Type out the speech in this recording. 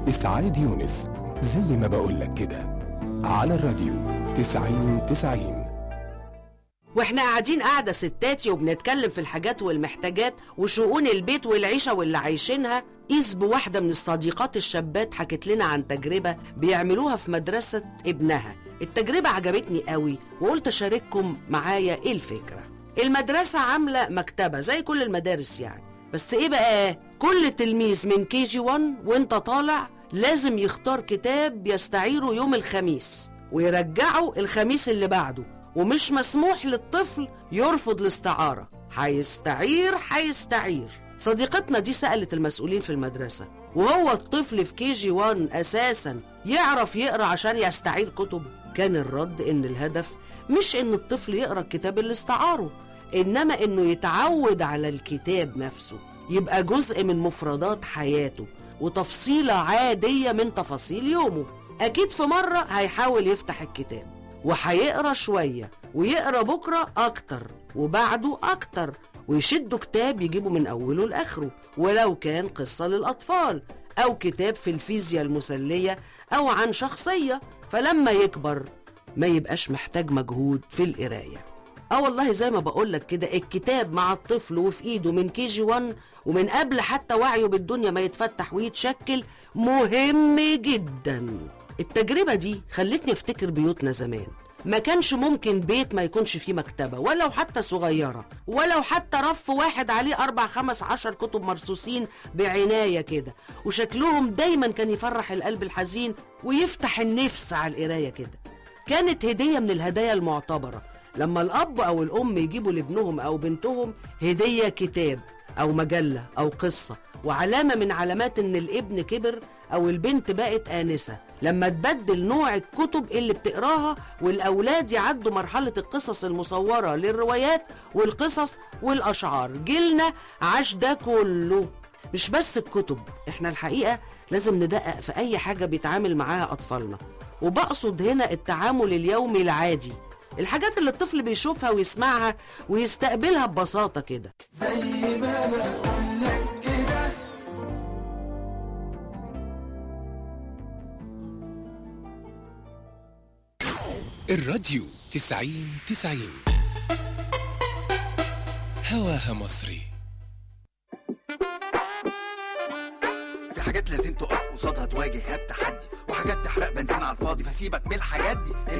إسعاد يونس زي ما بقولك كده على الراديو تسعين تسعين واحنا قاعدين قاعدة ستاتي وبنتكلم في الحاجات والمحتاجات وشؤون البيت والعيشة واللي عايشينها قيس بواحدة من الصديقات الشابات حكت لنا عن تجربة بيعملوها في مدرسة ابنها التجربة عجبتني قوي وقلت أشارككم معايا إيه الفكرة المدرسة عاملة مكتبة زي كل المدارس يعني بس إيه بقى كل تلميذ من كي جي 1 وانت طالع لازم يختار كتاب يستعيره يوم الخميس ويرجعه الخميس اللي بعده ومش مسموح للطفل يرفض الاستعارة هيستعير هيستعير صديقتنا دي سألت المسؤولين في المدرسة وهو الطفل في كي جي 1 أساسا يعرف يقرأ عشان يستعير كتب كان الرد إن الهدف مش إن الطفل يقرأ الكتاب اللي استعاره إنما إنه يتعود على الكتاب نفسه يبقى جزء من مفردات حياته وتفصيلة عادية من تفاصيل يومه أكيد في مرة هيحاول يفتح الكتاب وهيقرا شوية ويقرا بكرة أكتر وبعده أكتر ويشدوا كتاب يجيبوا من أوله لآخره ولو كان قصة للأطفال أو كتاب في الفيزياء المسلية أو عن شخصية فلما يكبر ما يبقاش محتاج مجهود في القراية اه والله زي ما بقولك كده الكتاب مع الطفل وفي ايده من كي جي 1 ومن قبل حتى وعيه بالدنيا ما يتفتح ويتشكل مهم جدا التجربة دي خلتني افتكر بيوتنا زمان ما كانش ممكن بيت ما يكونش فيه مكتبة ولو حتى صغيرة ولو حتى رف واحد عليه أربع خمس عشر كتب مرصوصين بعناية كده وشكلهم دايما كان يفرح القلب الحزين ويفتح النفس على القراية كده كانت هدية من الهدايا المعتبرة لما الأب أو الأم يجيبوا لابنهم أو بنتهم هدية كتاب أو مجلة أو قصة وعلامة من علامات إن الابن كبر أو البنت بقت آنسة لما تبدل نوع الكتب اللي بتقراها والأولاد يعدوا مرحلة القصص المصورة للروايات والقصص والأشعار جيلنا عاش ده كله مش بس الكتب احنا الحقيقة لازم ندقق في أي حاجة بيتعامل معاها أطفالنا وبقصد هنا التعامل اليومي العادي الحاجات اللي الطفل بيشوفها ويسمعها ويستقبلها ببساطة كده الراديو تسعين تسعين هواها مصري في حاجات لازم تقف قصادها تواجه التحدي وحاجات تحرق بنزين على الفاضي فسيبك من الحاجات دي